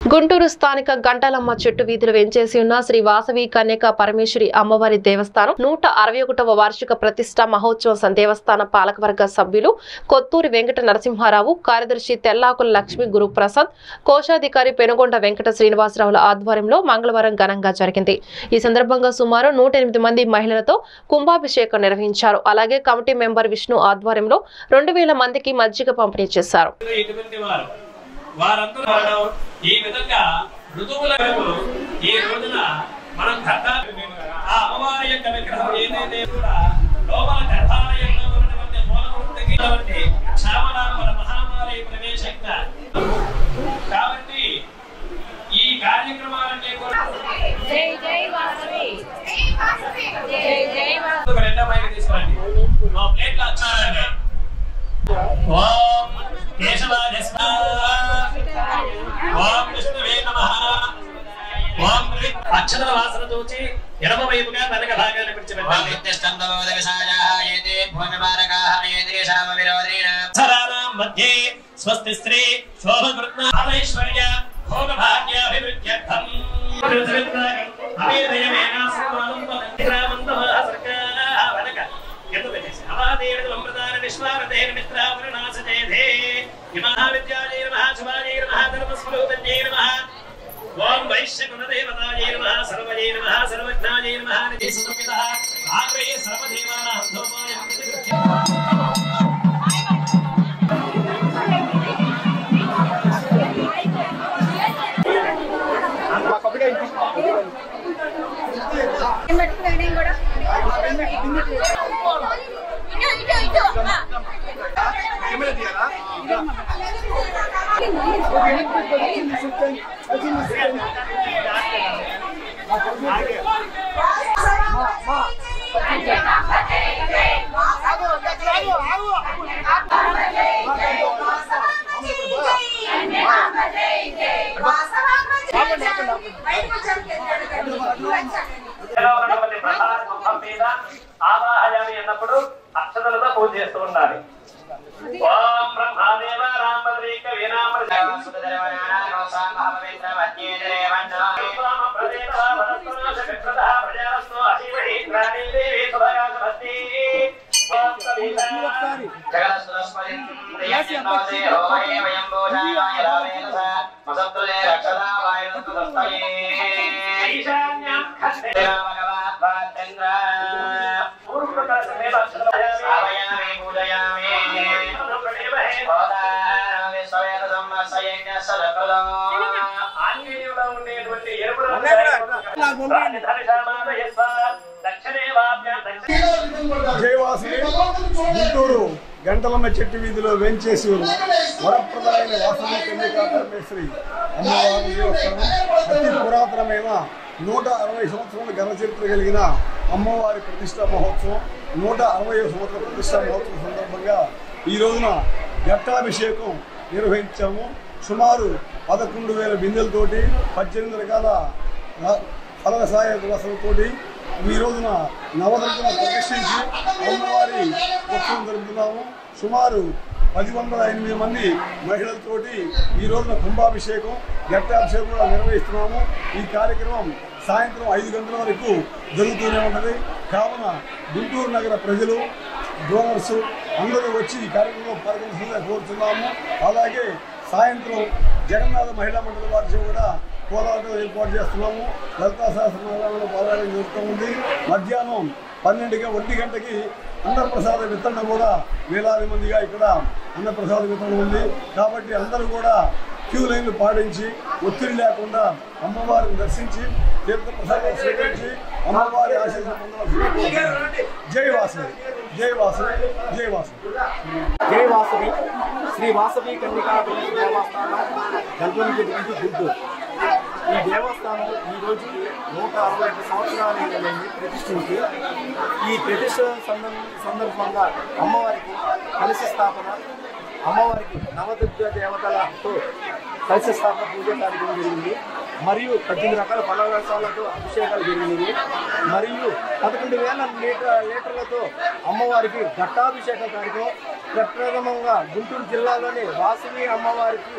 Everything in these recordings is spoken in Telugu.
గుంటూరు స్థానిక గంటలమ్మ చెట్టు వీధిలో వెంచేసి ఉన్న శ్రీ వాసవి కన్యక పరమేశ్వరి అమ్మవారి దేవస్థానం నూట అరవై ఒకటవ వార్షిక ప్రతిష్ట మహోత్సవం దేవస్థాన పాలకవర్గ సభ్యులు కొత్తూరి వెంకట నరసింహారావు కార్యదర్శి తెల్లాకుల లక్ష్మి గురుప్రసాద్ కోశాధికారి పెనుగొండ వెంకట శ్రీనివాసరావుల ఆధ్వర్యంలో మంగళవారం ఘనంగా జరిగింది ఈ సందర్భంగా సుమారు నూట ఎనిమిది మంది మహిళలతో కుంభాభిషేకం నిర్వహించారు అలాగే కమిటీ మెంబర్ విష్ణు ఆధ్వర్యంలో రెండు వేల మందికి మజ్జిగ పంపిణీ చేశారు ఇటువంటి వారు వారందరూ వారు ఈ విధంగా ఋతువులకు ఈ రోజున మనం గర్భ ఆ అమ్మవారి యొక్క విగ్రహం ఏదైతే కూడా లోపల గర్భాలయంలో ఉన్నటువంటి మూలమూర్తికి శ్రావణామల మహామారి ప్రవేశంగా కాబట్టి ఈ కార్యక్రమాలన్నీ కూడా జై జై వాసవి జై జై వాసవి ఒక రెండో మైకి తీసుకురండి మా ప్లేట్లో వచ్చారండి ఓం కేశవాయ స్వాహ ఓం విష్ణువే నమః ఓం రిక్ అక్షర వాసన చూచి ఎడమ వైపుగా వెనక భాగాన్ని విడిచిపెట్టండి అక్షరాణం మధ్యే స్వస్తి స్త్రీ శోభకృత్నైశ్వర్య భోగ భాగ్యాభివృద్ధ్యర్థం అవేదయమేనా వెనక కింద పెట్టేసి అవాదేవి అమృతాన విశ్వారదేన మిత్రావరణాసజేధే మహావిద్యాజై నమః శుభాజై నమః ధర్మస్వరూపజ్ఞై నమః ఓం వైశ్యకులదేవతాయై నమః సర్వజై నమః సర్వజ్ఞాయై నమః నిధి సుఖితః ఆగ్రహే సర్వదేవానాం ధూమాయం ప్రతిగృహ్య పెట్టుకున్నాను కూడా ఇటు ఇటు ఇటు ఎలా ఉన్నటువంటి ప్రసాద కుంభం మీద ఆవాహయామి అన్నప్పుడు అక్షతలతో పూజ చేస్తూ ఉండాలి ఓం బ్రహ్మాదేవ రామద్రీక వీణామృత ఆంగ్లేయులో ఉండేటువంటి ఎరుపు రంగు దక్షిణే వాప్య దక్షిణ జయవాసుని గుంటూరు గంటలమ్మ చెట్టు వీధిలో వెంచేసి ఉన్న వరప్రదాయన వాసవి కన్యకా పరమేశ్వరి అమ్మవారి దేవస్థానం అతి పురాతనమైన నూట అరవై సంవత్సరాల ఘన చరిత్ర కలిగిన అమ్మవారి ప్రతిష్టా మహోత్సవం నూట అరవై సంవత్సరాల ప్రతిష్టా మహోత్సవం సందర్భంగా ఈ రోజున ఘట్టాభిషేకం నిర్వహించాము సుమారు పదకొండు వేల బిందెలతోటి పద్దెనిమిది రకాల ర- ఫల రసాయ రసలతోటి ఈ రోజున నవదంతులను ప్రదర్శించి అమ్మవారి ఉత్సవం జరుపుతున్నాము సుమారు పది వందల ఎనిమిది మంది మహిళలతోటి ఈ రోజున కుంభాభిషేకం ఘట్టాభిషేకం కూడా నిర్వహిస్తున్నాము ఈ కార్యక్రమం సాయంత్రం ఐదు గంటల వరకు జరుగుతూనే ఉన్నది కావున గుంటూరు నగర ప్రజలు డోనర్స్ అందరూ వచ్చి ఈ కార్యక్రమంలో పాల్గొనాల్సిందిగా కోరుతున్నాము అలాగే సాయంత్రం జగన్నాథ మహిళా మండలి వారి కూడా పోరాటం ఏర్పాటు చేస్తున్నాము లలితా సహస్రనారాయణలో పారాయణం జరుగుతూ ఉంది మధ్యాహ్నం పన్నెండుగా ఒంటి గంటకి అన్నప్రసాద వితరణ కూడా వేలాది మందిగా ఇక్కడ అన్నప్రసాద వితరణ ఉంది కాబట్టి అందరూ కూడా క్యూ లైన్లు పాటించి ఒత్తిడి లేకుండా అమ్మవారిని దర్శించి తీర్థ ప్రసాదాలు స్వీకరించి అమ్మవారి ఆశీస్సులు పొందవలసిందిగా కోరుతున్నాను. జై వాసవి జై వాసవి జై వాసవి జై వాసవి శ్రీ వాసవి కన్నికా దేవస్థానం గల్పంకి గుంటూరు ఈ దేవస్థానం ఈ రోజుకి నూట అరవై ఐదు సంవత్సరాలు అయింది ప్రతిష్ఠించి ఈ ప్రతిష్ట సందర్భ సందర్భంగా అమ్మవారికి కలశ స్థాపన అమ్మవారికి నవదుర్గ దేవతలతో కలశ స్థాపన పూజ కార్యక్రమం జరిగింది మరియు పద్దెనిమిది రకాల ఫలరసాలతో అభిషేకాలు జరిగినవి మరియు పదకొండు వేల లీటర్ లీటర్లతో అమ్మవారికి ఘట్టాభిషేక కార్యక్రమం ప్రప్రథమంగా గుంటూరు జిల్లాలోని వాసవి అమ్మవారికి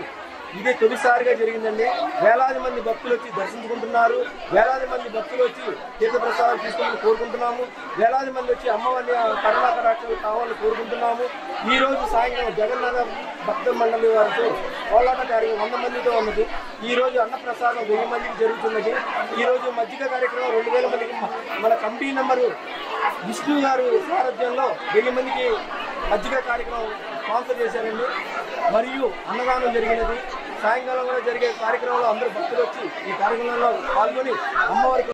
ఇదే తొలిసారిగా జరిగిందండి వేలాది మంది భక్తులు వచ్చి దర్శించుకుంటున్నారు వేలాది మంది భక్తులు వచ్చి తీర్థప్రసాదాలు తీసుకోవాలని కోరుకుంటున్నాము వేలాది మంది వచ్చి అమ్మవారిని కరుణాకరాక్షలు కావాలని కోరుకుంటున్నాము ఈ రోజు సాయంత్రం జగన్నాథ భక్త మండలి వారితో కోలాట కార్యక్రమం వంద మందితో ఉన్నది ఈ రోజు అన్నప్రసాదం వెయ్యి మందికి జరుగుతున్నది ఈ రోజు మజ్జిగ కార్యక్రమం రెండు వేల మందికి మ- మన కమిటీ నెంబరు విష్ణు గారు సారథ్యంలో వెయ్యి మందికి మజ్జిగ కార్యక్రమం స్పాన్సర్ చేశారండి మరియు అన్నదానం జరిగినది సాయంకాలం కూడా జరిగే కార్యక్రమంలో అందరూ భక్తులు వచ్చి ఈ కార్యక్రమంలో పాల్గొని అమ్మవారికి